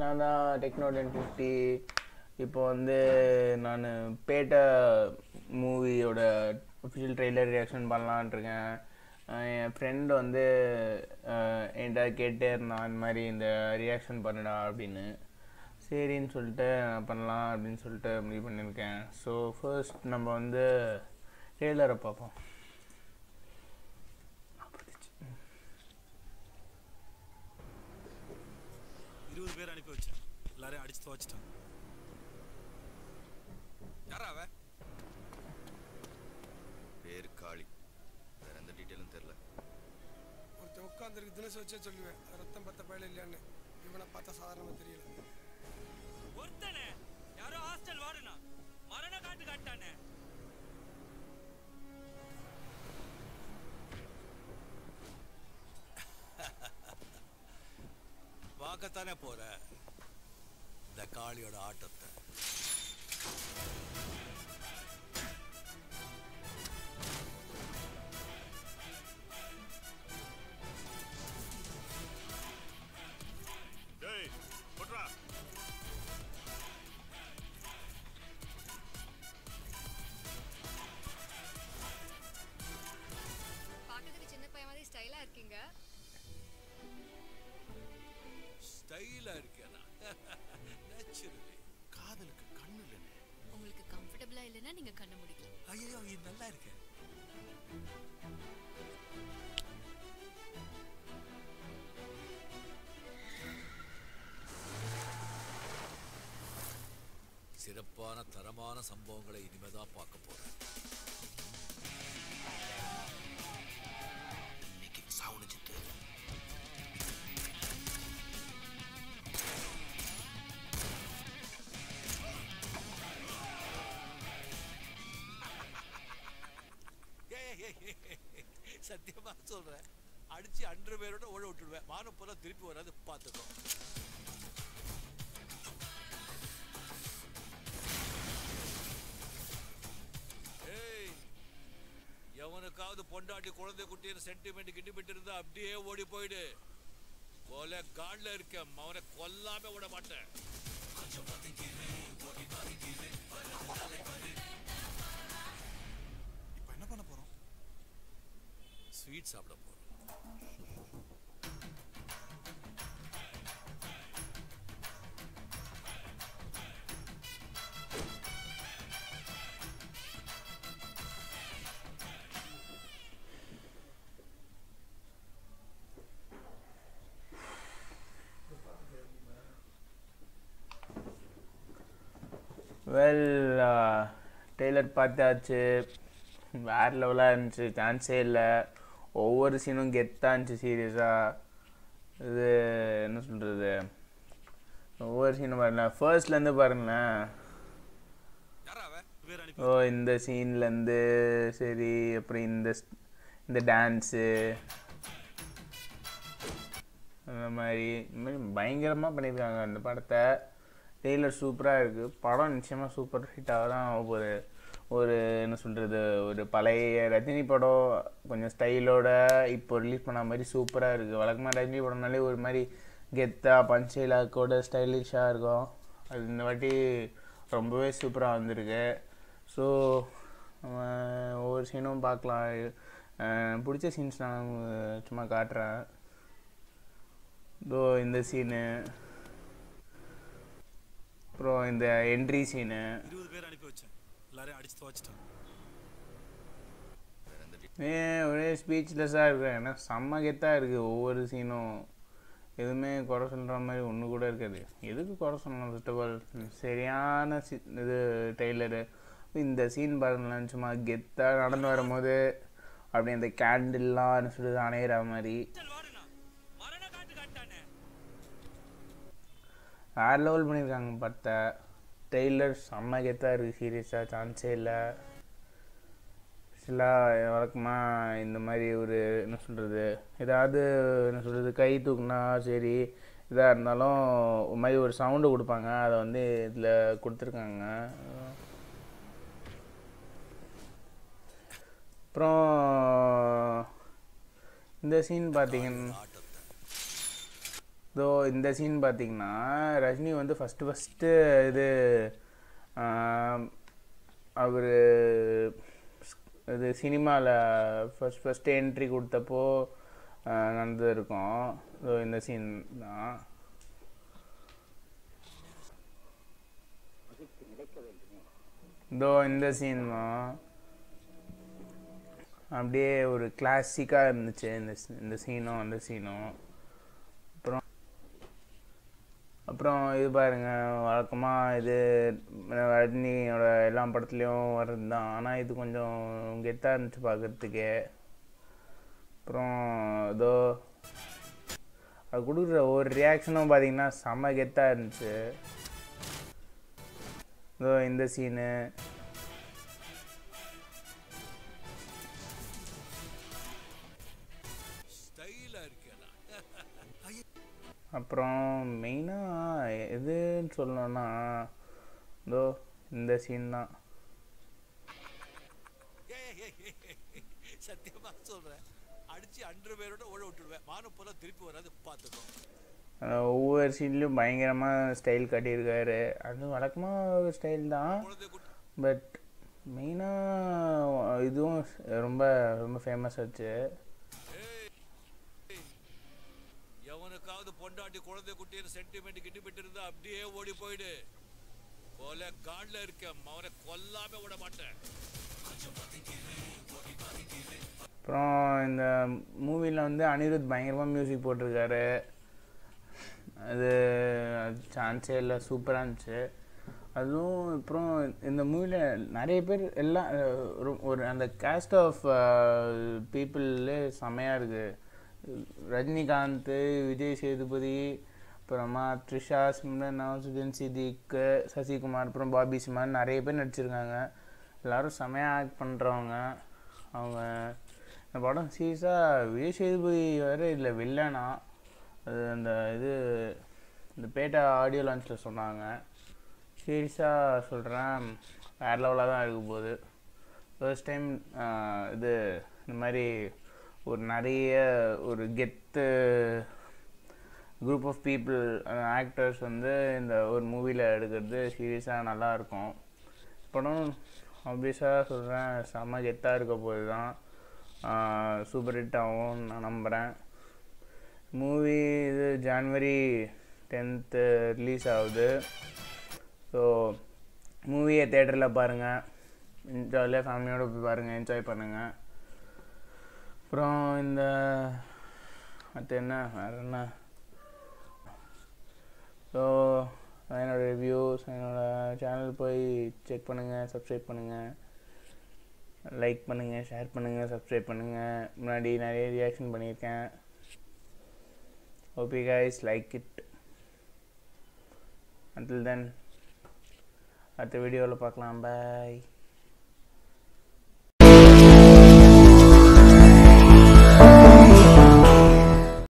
நான் தான் techno ten fifty இப்போ வந்து நான் பேட்டை மூவியோட ஒஃபிஷியல் ட்ரெய்லர் ரியாக்ஷன் பண்ணலான் இருக்கேன் அஹ் என் ஃப்ரெண்ட் வந்து அஹ் என்கிட்ட கேட்டே இருந்தான் இந்த மாதிரி இந்த ரியாக்ஷன் பண்ணுடா அப்படின்னு சரின்னு சொல்லிட்டு நான் பண்ணலாம் அப்படின்னு சொல்லிட்டு முடிவு பண்ணியிருக்கேன் ஸோ ஃபர்ஸ்ட் நம்ம வந்து ட்ரெய்லரை பார்ப்போம் இருபது பேர் அனுப்பி வச்சேன் எல்லாரையும் அடிச்சு துவச்சிட்டான் யாரா அவ பேர் காளி வேற எந்த டீட்டெயிலும் தெரியல ஒருத்தன் உட்காந்துருக்கு தினசு வச்சே சொல்லுவேன் ரத்தம் பத்த பயல இல்லையான்னு இவனை பார்த்தா சாதாரணமாக தெரியல ஒருத்தனே யாரோ ஹாஸ்டல் வாடுனா மரண காட்டு காட்டானே பார்க்கத்தானே போற இந்த காளியோட ஆட்டத்தை டேய் போட்றா பார்க்கறதுக்கு சின்ன பையன் மாதிரி ஸ்டைலா இருக்கீங்க ஸ்டைலா இருக்கேனா நேச்சுரலி காதலுக்கு கண்ணு இல்லைன்னு உங்களுக்கு கம்ஃபர்டபுளா இல்லைன்னா நீங்க கண்ண முடிக்கலாம் ஐயோ இது நல்லா இருக்கேன் சிறப்பான தரமான சம்பவங்களை இனிமேதான் பார்க்க போறேன் இன்னைக்கு சாவுனிச்சிட்டு ஏய், ஏய், ஏய், ஏய், சத்தியமா சொல்றேன் அடிச்சு அன்று பேரோட ஓட விட்டுடுவேன் மானம் போல திருப்பி வராது பார்த்துக்கோ ஏய் எவனுக்காவது பொண்டாட்டி குழந்தை குட்டின்னு சென்டிமெண்ட் கிண்டிமெண்ட் இருந்தா அப்படியே ஓடி போயிடு கொலை காட்ல இருக்க அவனை கொல்லாம விட மாட்டேன் இப்போ என்ன பண்ண போகிறோம் ஸ்வீட் சாப்பிட போறோம் வெல் டெய்லர் பார்த்தாச்சு வேற லெவலாக இருந்துச்சு சான்ஸே இல்லை ஒவ்வொரு சீனும் கெத்தாக இருந்துச்சு சீரியஸாக இது என்ன சொல்கிறது ஒவ்வொரு சீனும் பாருங்களேன் ஃபர்ஸ்ட்லேருந்து பாருங்களேன் யாரா அவ பேர் அனுப்பி ஓ இந்த சீன்லேருந்து சரி அப்புறம் இந்த ஸ்- இந்த டான்ஸு அந்த மாதிரி இந்த மாதிரி பயங்கரமாக பண்ணியிருக்காங்க அந்த படத்தை டெய்லர் சூப்பராக இருக்குது படம் நிச்சயமாக சூப்பர் ஹிட்டாக தான் ஆக போகுது ஒரு என்ன சொல்கிறது ஒரு பழைய ரஜினி படம் கொஞ்சம் ஸ்டைலோட இப்போ ரிலீஸ் பண்ண மாதிரி சூப்பராக இருக்குது வழக்கமாக ரஜினி படம்னாலே ஒரு மாதிரி கெத்தாக பஞ்சைலாக்கோட ஸ்டைலிஷாக இருக்கும் அது இந்த வாட்டி ரொம்பவே சூப்பராக வந்திருக்கு ஸோ ஒவ்வொரு சீனும் பார்க்கலாம் அஹ் பிடிச்ச சீன்ஸ் நான் சும்மா காட்டுறேன் இதோ இந்த சீனு அப்புறம் இந்த என்ட்ரி சீனு இருபது பேர் அனுப்பி வச்சேன் எல்லாரையும் அடிச்சு துவச்சிட்டான் வேற எந்த டீ ஏன் ஒரே ஸ்பீச்லெஸ்ஸாக இருக்கேன் ஏன்னா செம்ம கெத்தாக இருக்குது ஒவ்வொரு சீனும் எதுவுமே குறை சொல்கிற மாதிரி ஒன்று கூட இருக்காது எதுக்கு குறை சொல்லணும் ஃபர்ஸ்ட் ஆஃப் ஆல் சரியான சி இது டெய்லரு இந்த சீன் பாருங்களேன் சும்மா கெத்தாக நடந்து வரும்போது அப்படியே அந்த கேண்டில்லாம் என்ன சொல்லுது அணையிற மாதிரி ஹாஸ்டல் வாடுனா மரண காட்டு காட்டானே வேறு லெவல் பண்ணியிருக்காங்க படத்தை டெய்லர் செம்ம கெத்தாக இருக்குது சீரியஸாக சான்ஸே இல்லை ஆக்சுவலாக வழக்கமாக இந்த மாதிரி ஒரு என்ன சொல்கிறது ஏதாவது என்ன சொல்கிறது கை தூக்குனா சரி இதாக இருந்தாலும் ஒரு மாதிரி ஒரு சவுண்டு கொடுப்பாங்க அதை வந்து இதில் கொடுத்துருக்காங்க அப்புறம் இந்த சீன் பார்த்தீங்கன்னா ஆட்டத்தை இதோ இந்த சீன் பார்த்தீங்கன்னா ரஜினி வந்து ஃபஸ்ட்டு ஃபஸ்ட்டு இது அவர் இது சினிமாவில் ஃபஸ்ட் ஃபஸ்ட்டு என்ட்ரி கொடுத்தப்போ ஆஹ், நடந்திருக்கும் இதோ இந்த சீன் தான் இதோ இந்த சீன் தான் அப்படியே ஒரு கிளாசிக்காக இருந்துச்சு இந்த scene- இந்த சீனும் அந்த சீனும் அப்புறம் அப்புறம் இது பாருங்க வழக்கமாக இது ரஜினியோட எல்லா படத்துலேயும் வர்றது தான் ஆனால் இது கொஞ்சம் கெத்தாக இருந்துச்சு பார்க்கறதுக்கே அப்புறம் இதோ அது கொடுக்குற ஒரு ரியாக்ஷனும் பார்த்தீங்கன்னா செம கெத்தாக இருந்துச்சு இதோ இந்த சீனு ஸ்டைலா இருக்கேடா அப்புறம் மெயினாக எதுன்னு சொல்லணும்னா இதோ இந்த சீன் தான் ஏய், ஏய், ஏய், ஏய், சத்தியமா சொல்றேன் அடிச்சு அன்று பேரோட ஓட விட்டுடுவேன் மானம் போல திருப்பி வராது பார்த்துக்கோ அந்த ஒவ்வொரு சீன்லேயும் பயங்கரமாக ஸ்டைல் காட்டியிருக்காரு அது வழக்கமாக ஒரு ஸ்டைல் தான் குழந்தை குட்டி பட் மெயினாக இதுவும் ரொம்ப ரொம்ப ஃபேமஸ் ஆச்சு எவனுக்காவது பொண்டாட்டி குழந்தை குட்டின்னு சென்டிமெண்ட் கிண்டிமெண்ட் இருந்தா அப்படியே ஓடி போயிடு கொலை காட்ல இருக்க அவனை கொல்லாம விட மாட்டேன் அப்புறம் இந்த மூவியில் வந்து அனிருத் பயங்கரமாக மியூசிக் போட்டிருக்காரு அது சான்ஸே இல்லை சூப்பராக இருந்துச்சு அதுவும் அப்புறம் இந்த மூவியில் நிறைய பேர் எல்லாம் அஹ், ஒரு- ஒரு அந்த கேஸ்ட் ஆஃப் பீப்புளே செமையாக இருக்குது ரஜினிகாந்த் விஜய் சேதுபதி அப்புறமா த்ரிஷா சிம்ரன் நவாசுதீன் சித்திக் சசிகுமார் அப்புறம் பாபி சிமான் நிறைய பேர் நடிச்சிருக்காங்க எல்லாரும் செமையாக ஆக்ட் பண்ணுறவங்க அவங்க இந்த படம் சீரியஸாக விஜய் சேதுபதி வேறு இதில் வில்லனா அது அந்த இது இந்த பேட்டா ஆடியோ லான்ச்சில் சொன்னாங்க சீரியஸாக சொல்கிறேன் வேறு லெவலாக தான் இருக்க போகுது ஃபர்ஸ்ட் டைம் இது இந்த மாதிரி ஒரு நிறைய ஒரு கெத்து குரூப் ஆஃப் பீப்புள் ஆக்டர்ஸ் வந்து இந்த ஒரு மூவியில் எடுக்கிறது சீரியஸாக நல்லாயிருக்கும் படம் ஆப்வியஸாக சொல்கிறேன் செம்ம கெத்தாக இருக்க போது தான் சூப்பர் ஹிட் ஆகும் நான் நம்புகிறேன் மூவி இது ஜான்வரி டென்த்து ரிலீஸ் ஆகுது ஸோ மூவியை தேட்டரில் பாருங்கள் ஜாலியாக ஃபேமிலியோடு போய் பாருங்கள் என்ஜாய் பண்ணுங்கள் அப்புறம் இந்த மற்ற என்ன வேறு என்ன ஸோ என்னோட ரிவ்யூஸ் என்னோட சேனல் போய் செக் பண்ணுங்கள் சப்ஸ்கிரைப் பண்ணுங்கள் லைக் பண்ணுங்கள் ஷேர் பண்ணுங்கள் சப்ஸ்கிரைப் பண்ணுங்கள் முன்னாடி நிறைய ரியாக்ஷன் பண்ணியிருக்கேன் hope you guys like it until then அடுத்த வீடியோவில் பார்க்கலாம் பாய்